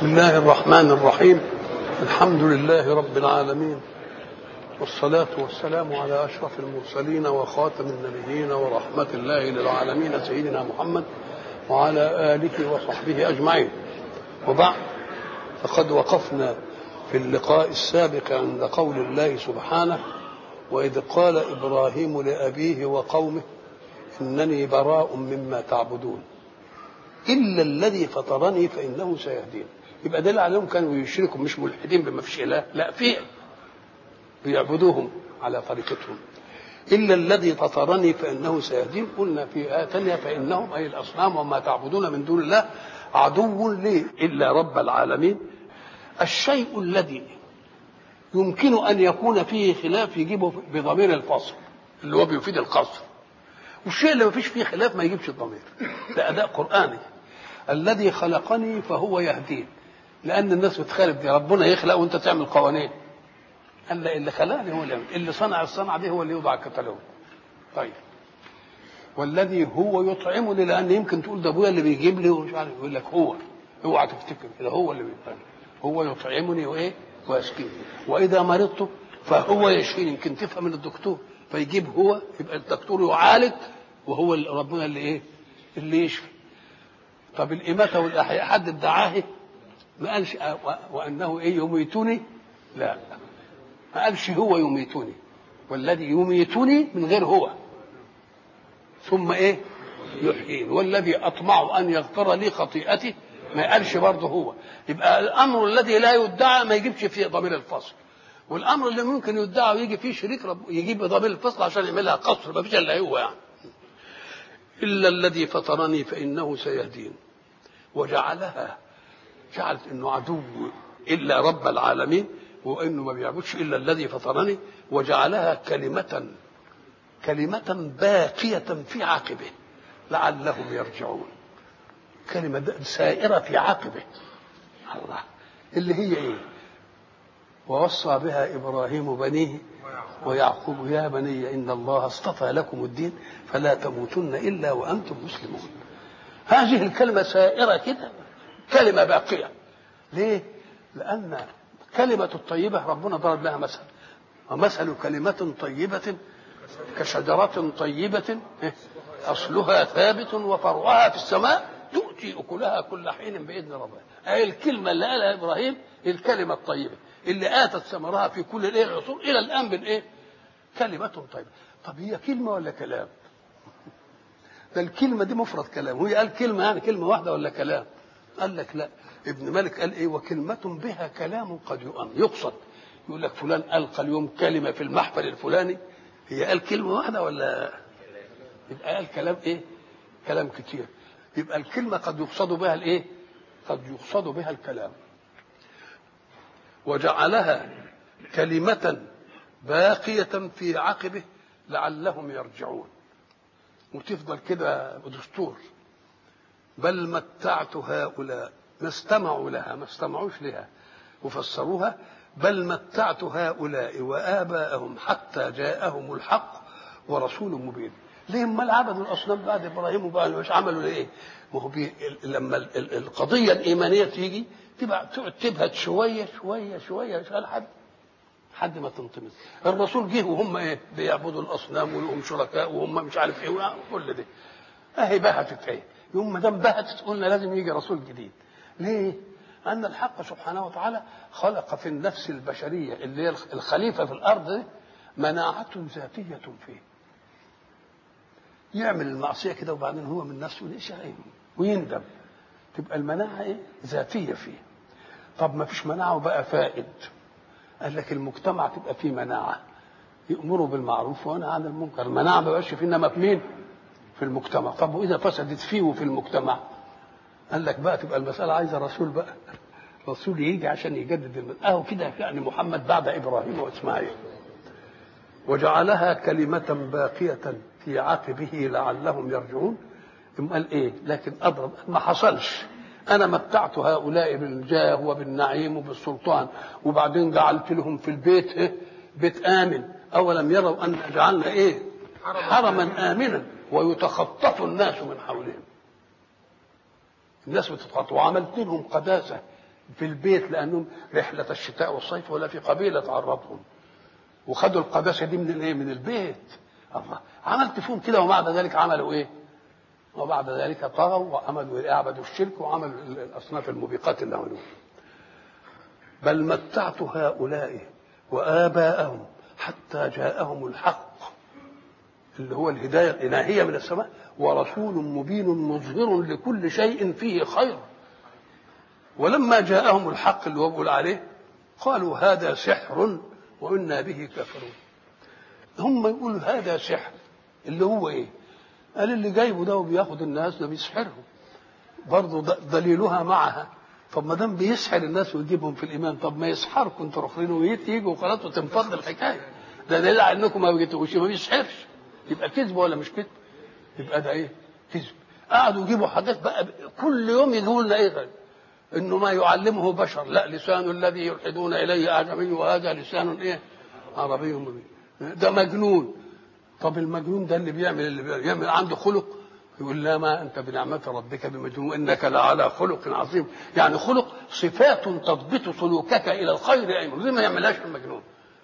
بسم الله الرحمن الرحيم الحمد لله رب العالمين والصلاة والسلام على أشرف المرسلين وخاتم النبيين ورحمة الله للعالمين سيدنا محمد وعلى آله وصحبه أجمعين وبعد فقد وقفنا في اللقاء السابق عند قول الله سبحانه وإذ قال إبراهيم لأبيه وقومه إنني براء مما تعبدون إلا الذي فطرني فإنه سيهدين يبقى دل عليهم كانوا يشركوا مش ملحدين بما فيش إله لا في بيعبدوهم على طريقتهم إلا الذي فطرني فإنه سيهدين قلنا في آية ثانية فإنهم أي الأصنام وما تعبدون من دون الله عدو لي إلا رب العالمين الشيء الذي يمكن أن يكون فيه خلاف يجيبه بضمير الفصل اللي هو بيفيد القصر والشيء اللي ما فيش فيه خلاف ما يجيبش الضمير ده أداء قرآني الذي خلقني فهو يهدين لأن الناس بتخالف دي ربنا يخلق وأنت تعمل قوانين قال لا اللي خلقني هو اللي يعمل. اللي صنع الصنعة دي هو اللي يوضع الكتالوج طيب والذي هو يطعمني لأن يمكن تقول ده أبويا اللي بيجيب لي ومش عارف يقول لك هو اوعى تفتكر كده هو اللي بيطعمني هو يطعمني وايه ويسقيني واذا مرضت فهو يشفيني يمكن تفهم من الدكتور فيجيب هو يبقى الدكتور يعالج وهو اللي ربنا اللي ايه اللي يشفي طب الإماتة والإحياء حد ادعاه ما قالش وأنه إيه يميتني لا ما قالش هو يميتني والذي يميتني من غير هو ثم إيه يحيين والذي أطمع أن يغفر لي خطيئتي ما قالش برضه هو يبقى الأمر الذي لا يدعى ما يجيبش فيه ضمير الفصل والأمر اللي ممكن يدعى ويجي فيه شريك رب يجيب ضمير الفصل عشان يعملها قصر ما فيش إلا هو يعني إلا الذي فطرني فإنه سيهدين وجعلها جعلت انه عدو الا رب العالمين وانه ما بيعبدش الا الذي فطرني وجعلها كلمة كلمة باقية في عقبه لعلهم يرجعون كلمة سائرة في عقبه الله اللي هي ايه ووصى بها ابراهيم بنيه ويعقوب يا بني ان الله اصطفى لكم الدين فلا تموتن الا وانتم مسلمون هذه الكلمة سائرة كده كلمة باقية ليه؟ لأن كلمة الطيبة ربنا ضرب لها مثل ومثل كلمة طيبة كشجرة طيبة أصلها ثابت وفرعها في السماء تؤتي أكلها كل حين بإذن ربها أي الكلمة اللي قالها إبراهيم الكلمة الطيبة اللي آتت ثمرها في كل الإيه العصور إلى الآن بالإيه؟ كلمة طيبة طب هي كلمة ولا كلام؟ ده الكلمة دي مفرد كلام هو قال كلمة يعني كلمة واحدة ولا كلام قال لك لا ابن مالك قال ايه وكلمة بها كلام قد يؤم يقصد يقول لك فلان ألقى اليوم كلمة في المحفل الفلاني هي قال كلمة واحدة ولا يبقى قال كلام ايه كلام كتير يبقى الكلمة قد يقصد بها الايه قد يقصد بها الكلام وجعلها كلمة باقية في عقبه لعلهم يرجعون وتفضل كده دستور بل متعت هؤلاء ما استمعوا لها ما استمعوش لها وفسروها بل متعت هؤلاء وآباءهم حتى جاءهم الحق ورسول مبين ليه ما عبدوا الأصنام بعد إبراهيم وبقى مش عملوا لإيه ما هو بي لما القضية الإيمانية تيجي تبقى تقعد تبهت شوية شوية شوية شوية لحد لحد ما تنطمس الرسول جه وهم ايه بيعبدوا الاصنام ولهم شركاء وهم مش عارف ايه كل ده اهي بهتت ايه يوم ما دام بهتت قلنا لازم يجي رسول جديد ليه ان الحق سبحانه وتعالى خلق في النفس البشريه اللي هي الخليفه في الارض دي مناعه ذاتيه فيه يعمل المعصيه كده وبعدين هو من نفسه ليش ايه ويندم تبقى المناعه ايه ذاتيه فيه طب ما فيش مناعه وبقى فائد قال لك المجتمع تبقى فيه مناعة يأمروا بالمعروف وأنا عن المنكر المناعة ما بقاش فيه إنما في مين؟ في المجتمع طب وإذا فسدت فيه وفي المجتمع قال لك بقى تبقى المسألة عايزة رسول بقى رسول يجي عشان يجدد المسألة أهو كده يعني محمد بعد إبراهيم وإسماعيل وجعلها كلمة باقية في عقبه لعلهم يرجعون ثم قال إيه لكن أضرب ما حصلش انا متعت هؤلاء بالجاه وبالنعيم وبالسلطان وبعدين جعلت لهم في البيت إيه؟ بيت امن اولم يروا ان جعلنا ايه حرما امنا ويتخطف الناس من حولهم الناس بتتخطف وعملت لهم قداسه في البيت لانهم رحله الشتاء والصيف ولا في قبيله تعرضهم وخدوا القداسه دي من الايه؟ من البيت الله عملت فيهم كده وبعد ذلك عملوا ايه؟ وبعد ذلك طغوا وعملوا اعبدوا الشرك وعملوا الاصناف الموبقات اللي عملوها بل متعت هؤلاء وآباءهم حتى جاءهم الحق اللي هو الهداية الإلهية من السماء ورسول مبين مظهر لكل شيء فيه خير ولما جاءهم الحق اللي هو بيقول عليه قالوا هذا سحر وإنا به كافرون هم يقولوا هذا سحر اللي هو ايه قال اللي جايبه ده وبياخد الناس ده بيسحرهم برضه دليلها معها طب ما دام بيسحر الناس ويجيبهم في الايمان طب ما يسحركم انتوا رافضين ويجوا وخلاص وتنفض الحكايه ده دليل على انكم ما بيجيتوش ما بيسحرش يبقى كذب ولا مش كذب؟ يبقى ده ايه؟ كذب قعدوا يجيبوا حاجات بقى كل يوم يجيبوا لنا ايه غير انه ما يعلمه بشر لا لسان الذي يلحدون اليه اعجمي وهذا لسان ايه؟ عربي مبين ده مجنون طب المجنون ده اللي بيعمل اللي بيعمل عنده خلق يقول لا ما انت بنعمه ربك بمجنون وانك لعلى خلق عظيم يعني خلق صفات تضبط سلوكك الى الخير ايمن زي ما يعملهاش المجنون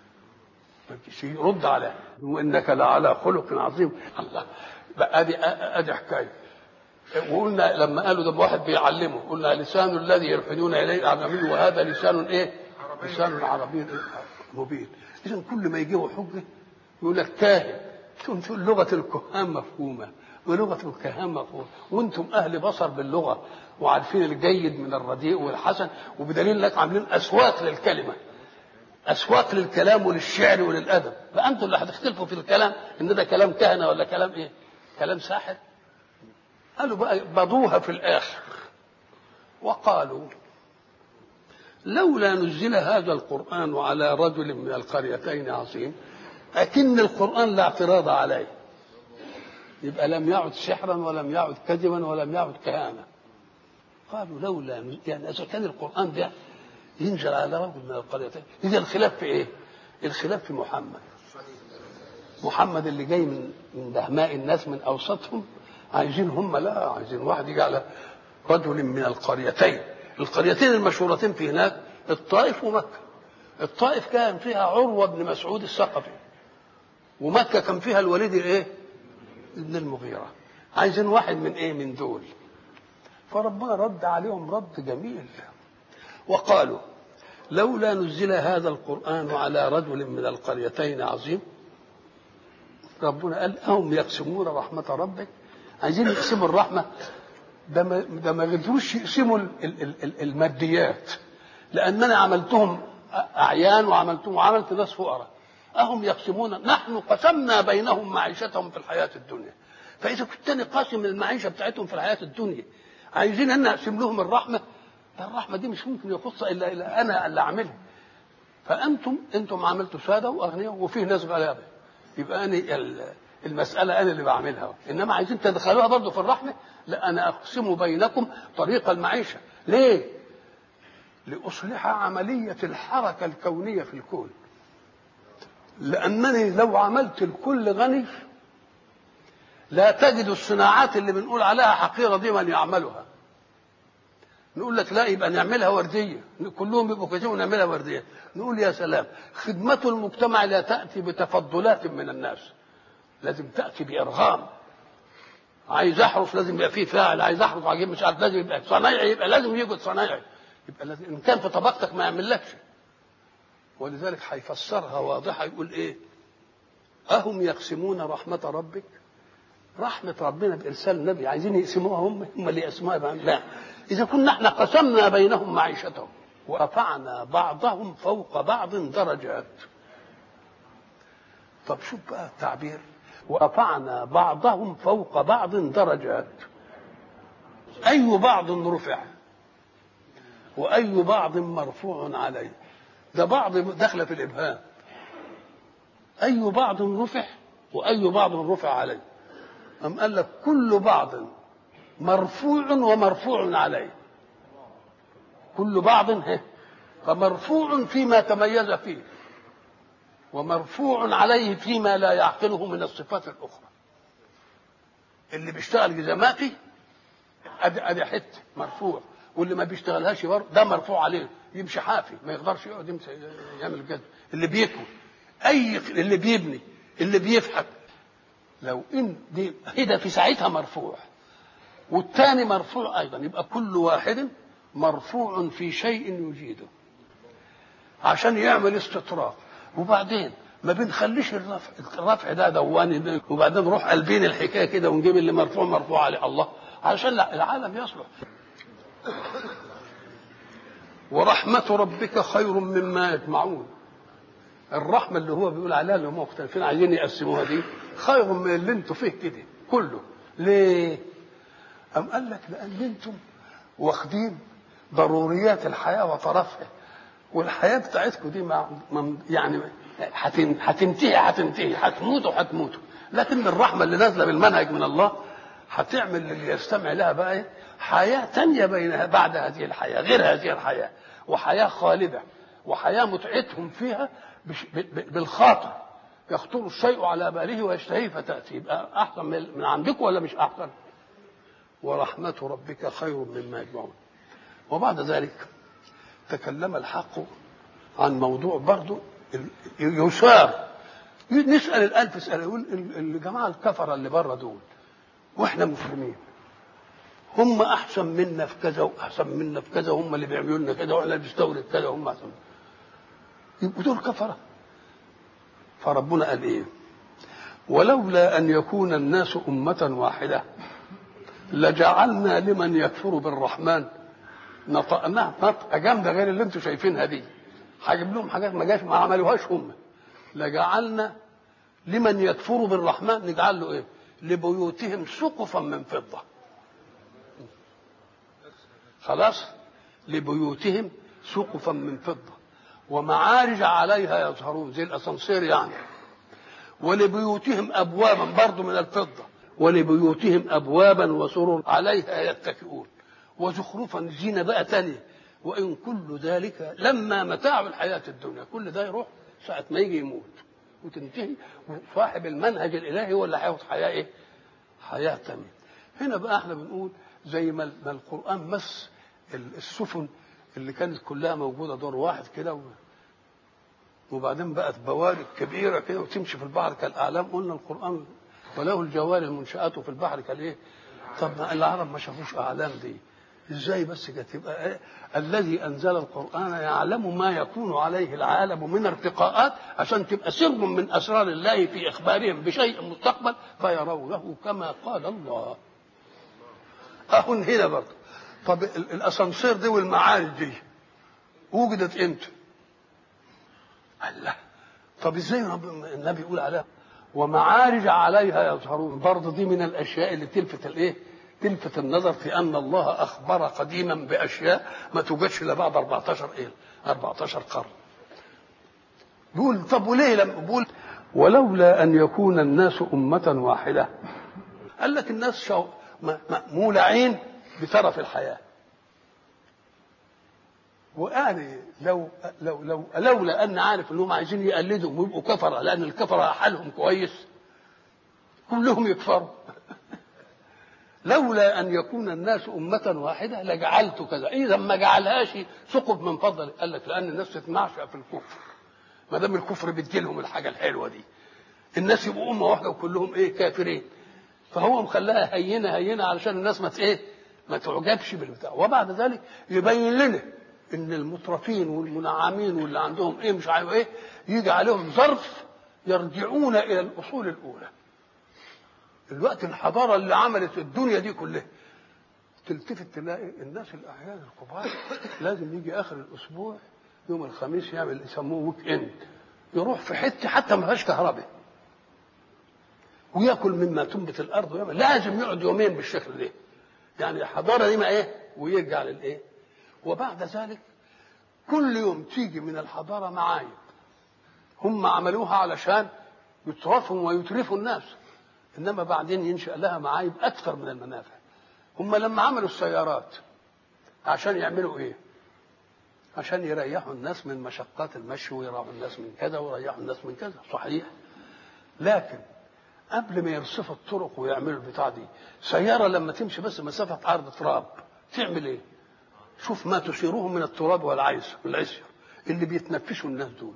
يرد عليه وانك لعلى خلق عظيم الله بقى ادي ادي حكايه وقلنا لما قالوا ده واحد بيعلمه قلنا لسان الذي يلحدون اليه اعجمي وهذا لسان ايه؟ لسان عربي مبين اذا كل ما يجيبوا حجه يقول لك كاهن تقول لغه الكهان مفهومه ولغه الكهان مفهومه وانتم اهل بصر باللغه وعارفين الجيد من الرديء والحسن وبدليل لك عاملين اسواق للكلمه اسواق للكلام وللشعر وللادب فانتم اللي هتختلفوا في الكلام ان ده كلام كهنه ولا كلام ايه؟ كلام ساحر قالوا بقى بضوها في الاخر وقالوا لولا نزل هذا القران على رجل من القريتين عظيم لكن القران لا اعتراض عليه يبقى لم يعد سحرا ولم يعد كذبا ولم يعد كهانه قالوا لولا يعني اذا كان القران ده ينزل على رجل من القريتين اذا الخلاف في ايه؟ الخلاف في محمد محمد اللي جاي من من دهماء الناس من اوسطهم عايزين هم لا عايزين واحد يجي على رجل من القريتين القريتين المشهورتين في هناك الطائف ومكه الطائف كان فيها عروه بن مسعود الثقفي ومكه كان فيها الوليد الايه؟ ابن المغيره عايزين واحد من ايه من دول فربنا رد عليهم رد جميل وقالوا لولا نزل هذا القرآن على رجل من القريتين عظيم ربنا قال أهم يقسمون رحمة ربك عايزين يقسموا الرحمة ده ما ده ما قدروش يقسموا الماديات لأن أنا عملتهم أعيان وعملتهم وعملت ناس فقراء أهم يقسمون نحن قسمنا بينهم معيشتهم في الحياة الدنيا فإذا كنت أنا قاسم المعيشة بتاعتهم في الحياة الدنيا عايزين أن أقسم لهم الرحمة ده الرحمة دي مش ممكن يخص إلا إلا أنا اللي أعملها فأنتم أنتم عملتوا سادة وأغنياء وفيه ناس غلابة يبقى أنا المسألة أنا اللي بعملها إنما عايزين تدخلوها برضه في الرحمة لا أنا أقسم بينكم طريق المعيشة ليه؟ لأصلح عملية الحركة الكونية في الكون لأنني لو عملت الكل غني لا تجد الصناعات اللي بنقول عليها حقيرة دي من يعملها نقول لك لا يبقى نعملها ورديه كلهم يبقوا كتير ونعملها ورديه نقول يا سلام خدمة المجتمع لا تأتي بتفضلات من الناس لازم تأتي بإرغام عايز أحرس لازم يبقى فيه فاعل عايز أحرس عجيب مش عارف لازم يبقى صنايعي يبقى لازم يوجد صنايعي يبقى لازم إن كان في طبقتك ما يعملكش ولذلك هيفسرها واضحة يقول إيه أهم يقسمون رحمة ربك رحمة ربنا بإرسال النبي عايزين يقسموها هم هم اللي يقسموها لا إذا كنا احنا قسمنا بينهم معيشتهم ورفعنا بعضهم فوق بعض درجات طب شوف بقى التعبير ورفعنا بعضهم فوق بعض درجات أي بعض رفع وأي بعض مرفوع عليه ده بعض داخله في الإبهام أي بعض رفع وأي بعض رفع عليه أم قال لك كل بعض مرفوع ومرفوع عليه كل بعض هه فمرفوع فيما تميز فيه ومرفوع عليه فيما لا يعقله من الصفات الأخرى اللي بيشتغل جزماتي ادي ادي حته مرفوع واللي ما بيشتغلهاش برضه ده مرفوع عليه يمشي حافي ما يقدرش يقعد يمشي يعمل كده اللي بيكوي اي اللي بيبني اللي بيفحت لو ان دي هنا في ساعتها مرفوع والثاني مرفوع ايضا يبقى كل واحد مرفوع في شيء يجيده عشان يعمل استطراف وبعدين ما بنخليش الرفع الرفع ده دواني وبعدين نروح قلبين الحكايه كده ونجيب اللي مرفوع مرفوع عليه الله علشان العالم يصلح ورحمة ربك خير مما يجمعون الرحمة اللي هو بيقول عليها اللي هم مختلفين عايزين يقسموها دي خير من اللي انتوا فيه كده كله ليه؟ أم قال لك لأن انتم واخدين ضروريات الحياة وطرفها والحياة بتاعتكم دي مع يعني هتنتهي هتنتهي هتموتوا هتموتوا لكن الرحمة اللي نازلة بالمنهج من الله هتعمل اللي يستمع لها بقى ايه؟ حياة تانية بينها بعد هذه الحياة غير هذه الحياة وحياة خالدة وحياة متعتهم فيها بالخاطر يخطر الشيء على باله ويشتهيه فتأتي يبقى أحسن من عندكم ولا مش أحسن ورحمة ربك خير مما يجمعون وبعد ذلك تكلم الحق عن موضوع برضه يشار نسأل الألف سؤال يقول الجماعة الكفرة اللي بره دول واحنا مسلمين هم احسن منا في كذا واحسن منا في كذا هم اللي بيعملوا لنا كذا واحنا بنستورد كذا وهم احسن يبقوا دول كفره فربنا قال ايه ولولا ان يكون الناس امه واحده لجعلنا لمن يكفر بالرحمن نطقناها نطقه جامده غير اللي انتم شايفينها دي هجيب لهم حاجات ما جاش ما عملوهاش هم لجعلنا لمن يكفر بالرحمن نجعل له ايه لبيوتهم سقفا من فضه خلاص لبيوتهم سقفا من فضه ومعارج عليها يظهرون زي الاسانسير يعني ولبيوتهم ابوابا برضه من الفضه ولبيوتهم ابوابا وسرر عليها يتكئون وزخرفا زينه بقى تانية وان كل ذلك لما متاع الحياه الدنيا كل ده يروح ساعه ما يجي يموت وتنتهي وصاحب المنهج الالهي هو اللي هياخد حياه ايه؟ حياه تانية هنا بقى احنا بنقول زي ما القران مس السفن اللي كانت كلها موجوده دور واحد كده وبعدين بقت بوارق كبيره كده وتمشي في البحر كالاعلام قلنا القران وله الجوار المنشآت في البحر كالايه؟ طب ما العرب ما شافوش اعلام دي ازاي بس كده تبقى إيه؟ الذي انزل القران يعلم ما يكون عليه العالم من ارتقاءات عشان تبقى سر من اسرار الله في اخبارهم بشيء مستقبل فيرونه كما قال الله اهن هنا برضه طب الاسانسير دي والمعارج دي وجدت امتى؟ الله طب ازاي النبي يقول عليها ومعارج عليها يظهرون برضه دي من الاشياء اللي تلفت الايه؟ تلفت النظر في ان الله اخبر قديما باشياء ما توجدش الا بعد 14 ايه؟ 14 قرن. بيقول طب وليه لما بيقول ولولا ان يكون الناس امه واحده قال لك الناس شو مولعين بترف الحياه وقال لو لو لو لولا ان عارف انهم عايزين يقلدوا ويبقوا كفره لان الكفره حالهم كويس كلهم يكفروا لولا ان يكون الناس امه واحده لجعلت كذا اذا ما جعلهاش سقف من فضل قال لك لان الناس تتنعشق في الكفر ما دام الكفر بتجيلهم الحاجه الحلوه دي الناس يبقوا امه واحده وكلهم ايه كافرين فهو مخلاها هينه هينه علشان الناس ما ايه ما تعجبش بالبتاع وبعد ذلك يبين لنا ان المترفين والمنعمين واللي عندهم ايه مش عارف ايه يجي عليهم ظرف يرجعون الى الاصول الاولى الوقت الحضاره اللي عملت الدنيا دي كلها تلتفت تلاقي الناس الاحيان الكبار لازم يجي اخر الاسبوع يوم الخميس يعمل يسموه ويك اند يروح في حته حتى ما فيهاش كهرباء وياكل مما تنبت الارض ويعمل لازم يقعد يومين بالشكل ده يعني الحضاره دي ما ايه ويرجع للايه وبعد ذلك كل يوم تيجي من الحضاره معايب هم عملوها علشان يترفوا ويترفوا الناس انما بعدين ينشا لها معايب اكثر من المنافع هم لما عملوا السيارات عشان يعملوا ايه عشان يريحوا الناس من مشقات المشي ويريحوا الناس من كذا ويريحوا الناس من كذا صحيح لكن قبل ما يرصفوا الطرق ويعملوا البتاع دي سياره لما تمشي بس مسافه عرض تراب تعمل ايه شوف ما تثيره من التراب والعيس والعسر اللي بيتنفسوا الناس دول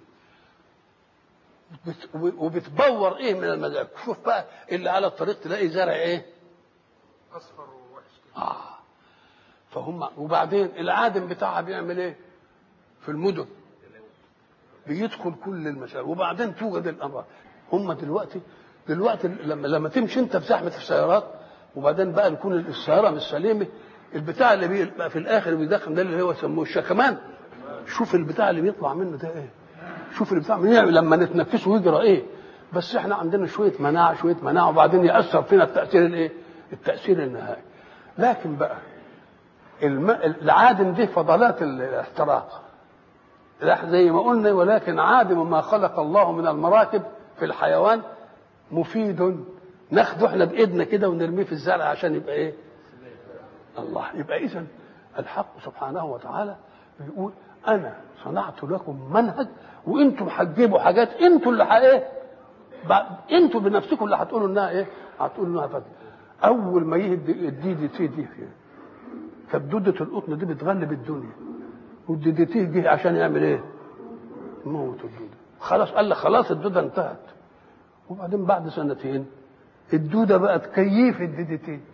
بت- وبتبور ايه من المزاج شوف بقى اللي على الطريق تلاقي زرع ايه اصفر ووحش كده اه فهم وبعدين العادم بتاعها بيعمل ايه في المدن بيدخل كل المسائل وبعدين توجد الامراض هم دلوقتي دلوقتي لما لما تمشي انت في زحمه السيارات وبعدين بقى يكون السياره مش سليمه البتاع اللي بيبقى في الاخر بيدخن ده اللي هو يسموه الشكمان شوف البتاع اللي بيطلع منه ده ايه شوف اللي بتاع منه لما نتنفسه يجرى ايه بس احنا عندنا شويه مناعه شويه مناعه وبعدين ياثر فينا التاثير الايه التاثير النهائي لكن بقى الم... العادم دي فضلات الاحتراق لا زي ما قلنا ولكن عادم ما خلق الله من المراكب في الحيوان مفيد ناخده احنا بايدنا كده ونرميه في الزرع عشان يبقى ايه الله يبقى اذا الحق سبحانه وتعالى بيقول انا صنعت لكم منهج وانتم هتجيبوا حاجات انتم اللي ح- ايه بع- انتم بنفسكم اللي هتقولوا انها ايه هتقولوا انها فاتحه اول ما يهدي الدي دي تي دي فيه كانت دودة القطن دي بتغلب الدنيا والدي دي تي جه عشان يعمل ايه؟ موت الدودة خلاص قال لك خلاص الدودة انتهت وبعدين بعد سنتين الدودة بقت كيف الدي دي تي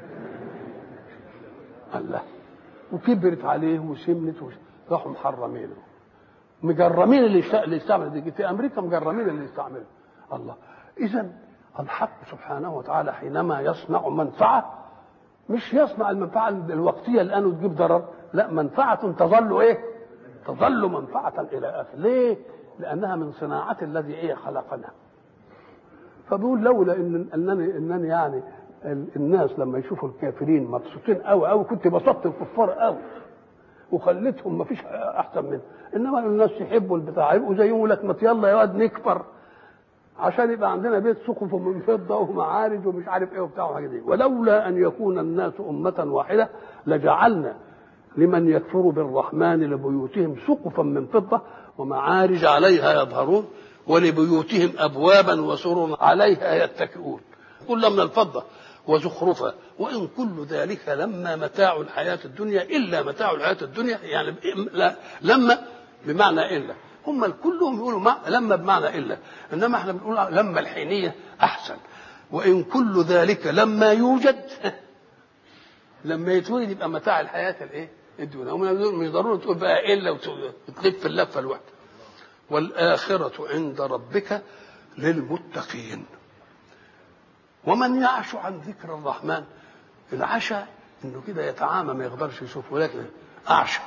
الله وكبرت عليه وسمنت وش- راحوا محرمينه مجرمين اللي يشت- اللي يستعمل الدي دي تي امريكا مجرمين اللي يستعمله الله اذا الحق سبحانه وتعالى حينما يصنع منفعه مش يصنع المنفعة الوقتية الآن وتجيب ضرر لا منفعة تظل إيه تظل منفعة إلى آخر ليه لأنها من صناعة الذي إيه خلقنا فبيقول لولا إن أنني إنني يعني ال- الناس لما يشوفوا الكافرين مبسوطين قوي قوي كنت بسطت الكفار قوي وخليتهم ما فيش احسن منه انما الناس يحبوا البتاع يبقوا زيهم يقول لك ما يلا يا واد نكفر عشان يبقى عندنا بيت سقف من فضه ومعارج ومش عارف ايه وبتاع وحاجات دي ولولا ان يكون الناس امه واحده لجعلنا لمن يكفر بالرحمن لبيوتهم سقفا من فضه ومعارج عليها يظهرون ولبيوتهم ابوابا وسررا عليها يتكئون كل من الفضه وزخرفها وان كل ذلك لما متاع الحياه الدنيا الا متاع الحياه الدنيا يعني لا لما بمعنى الا هم كلهم يقولوا مع لما بمعنى الا انما احنا بنقول لما الحينيه احسن وان كل ذلك لما يوجد لما يتولد يبقى متاع الحياه الايه الدنيا هم مش ضروري تقول بقى الا وتلف اللفه الواحده والاخره عند ربك للمتقين ومن يعش عن ذكر الرحمن العشاء انه كده يتعامى ما يقدرش يشوف ولكن اعشى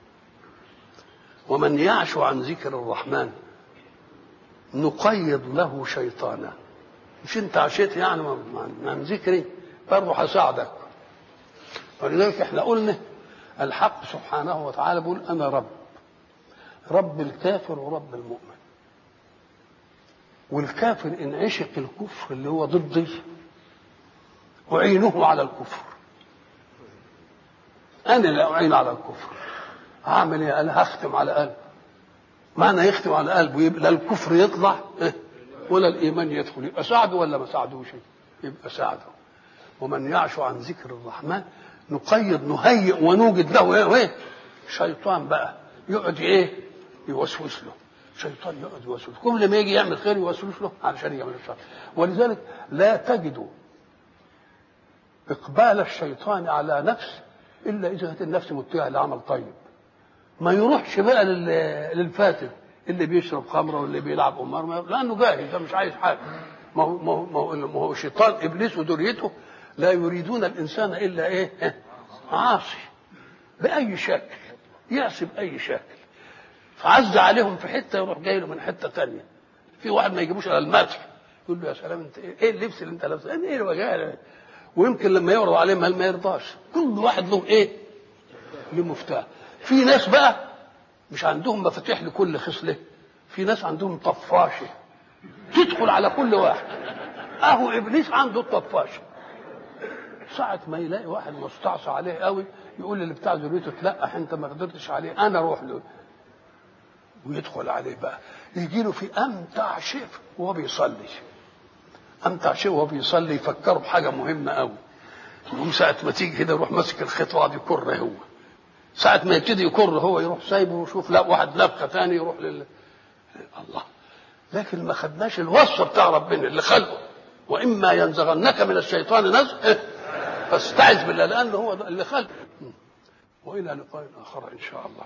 ومن يعش عن ذكر الرحمن نقيض له شيطانا مش انت عشيت يعني عن ذكري برضه هساعدك ولذلك احنا قلنا الحق سبحانه وتعالى بيقول انا رب رب الكافر ورب المؤمن والكافر ان عشق الكفر اللي هو ضدي اعينه على الكفر انا لا اعين على الكفر هعمل ايه؟ قال هختم على قلبه معنى يختم على قلبه يبقى لا الكفر يطلع ولا الايمان يدخل يبقى ساعده ولا ما ساعدوش يبقى ساعده ومن يعش عن ذكر الرحمن نقيض نهيئ ونوجد له ايه ايه شيطان بقى يقعد ايه يوسوس له شيطان يقعد يوسوس كل ما يجي يعمل خير يوسوس له علشان يعمل الشر ولذلك لا تجد اقبال الشيطان على نفس الا اذا كانت النفس متجهه لعمل طيب ما يروحش بقى للفاسد اللي بيشرب خمره واللي بيلعب قمار لانه جاهز ده مش عايز حاجه ما هو ما هو ما هو شيطان ابليس وذريته لا يريدون الانسان الا ايه؟ عاصي باي شكل يعصي باي شكل فعز عليهم في حته يروح جاي له من حته ثانيه في واحد ما يجيبوش على المدح يقول له يا سلام انت ايه اللبس اللي انت لابسه؟ ايه الوجاهه ويمكن لما يعرض عليه مال ما يرضاش كل واحد له ايه؟ له مفتاح في ناس بقى مش عندهم مفاتيح لكل خصله في ناس عندهم طفاشه تدخل على كل واحد اهو ابليس عنده الطفاشه ساعة ما يلاقي واحد مستعصى عليه قوي يقول اللي بتاع ذريته تلقح انت ما قدرتش عليه انا اروح له ويدخل عليه بقى يجي له في امتع شيء وهو بيصلي امتع شيء وهو بيصلي يفكره بحاجه مهمه قوي يقوم ساعة ما تيجي كده يروح ماسك الخيط وقعد يكر هو ساعة ما يبتدي يكر هو يروح سايبه ويشوف لا واحد لفخة ثاني يروح لل الله لكن ما خدناش الوصف بتاع ربنا اللي خلقه واما ينزغنك من الشيطان نزغ فاستعذ بالله لانه هو اللي خلقه والى لقاء اخر ان شاء الله